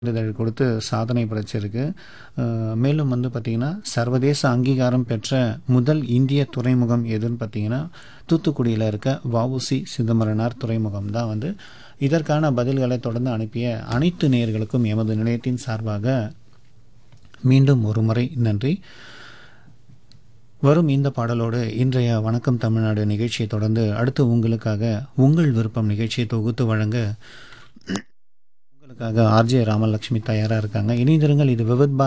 சான்றிதழ் கொடுத்து சாதனை படைச்சிருக்கு அஹ் மேலும் வந்து பார்த்திங்கன்னா சர்வதேச அங்கீகாரம் பெற்ற முதல் இந்திய துறைமுகம் எதுன்னு பார்த்தீங்கன்னா தூத்துக்குடியில் இருக்க வஉசி சிதம்பரனார் துறைமுகம் தான் வந்து இதற்கான பதில்களை தொடர்ந்து அனுப்பிய அனைத்து நேயர்களுக்கும் எமது நிலையத்தின் சார்பாக மீண்டும் ஒரு முறை நன்றி வரும் இந்த பாடலோடு இன்றைய வணக்கம் தமிழ்நாடு நிகழ்ச்சியை தொடர்ந்து அடுத்து உங்களுக்காக உங்கள் விருப்பம் நிகழ்ச்சியை தொகுத்து வழங்க உங்களுக்காக ஆர்ஜே ராமலட்சுமி தயாராக இருக்காங்க இணைந்திருங்கள் இது விவித் பாரதி